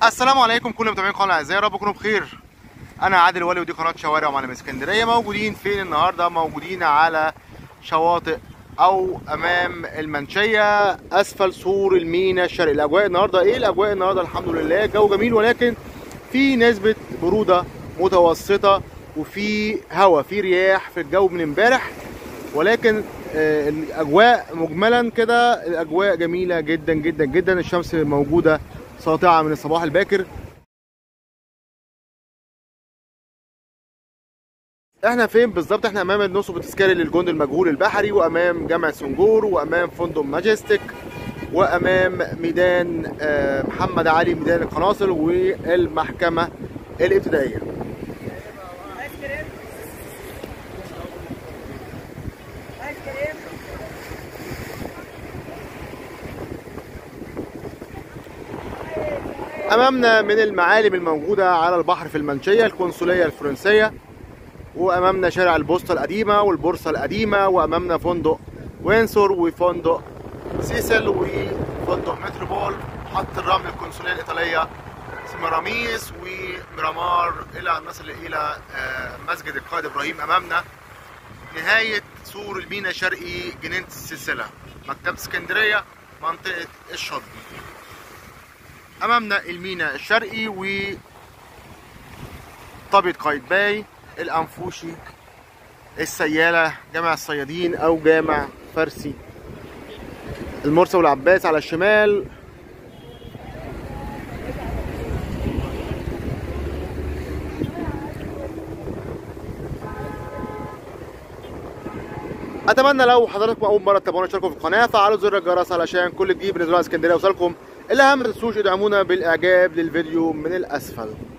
السلام عليكم كل متابعين قناه الاعزاء يا رب تكونوا بخير انا عادل ولي ودي قناه شوارع ومعلم اسكندريه موجودين فين النهارده موجودين على شواطئ او امام المنشيه اسفل سور المينا الشرقي الاجواء النهارده ايه الاجواء النهارده الحمد لله جو جميل ولكن في نسبه بروده متوسطه وفي هواء في رياح في الجو من امبارح ولكن آه، الاجواء مجملا كده الاجواء جميله جدا جدا جدا الشمس موجوده ساطعه من الصباح الباكر احنا فين بالظبط احنا امام النصب التذكاري للجند المجهول البحري وامام جامع سنجور وامام فندق ماجستيك وامام ميدان آه، محمد علي ميدان القناصل والمحكمه الابتدائيه ايس كريم ايس كريم امامنا من المعالم الموجوده على البحر في المنشيه القنصليه الفرنسيه وامامنا شارع البوسطه القديمه والبورصه القديمه وامامنا فندق وينسور وفندق سيسل وفندق متروبول محطه الرمل القنصليه الايطاليه مراميس وميرامار الى أن نصل الى آه، مسجد القائد ابراهيم امامنا نهايه سور المينا الشرقي جنينه السلسله مكتبه اسكندريه منطقه الشاطئ امامنا المينا الشرقي و طابة قايتباي الانفوشي السيالة جامع الصيادين او جامع فرسي المرسى والعباس على الشمال اتمنى لو حضراتكم اول مره تتابعونا اشتركوا في القناه فعلوا زر الجرس علشان كل جديد بالنسبه لنا اسكندريه يوصلكم الا هم ما تنسوش ادعمونا بالاعجاب للفيديو من الاسفل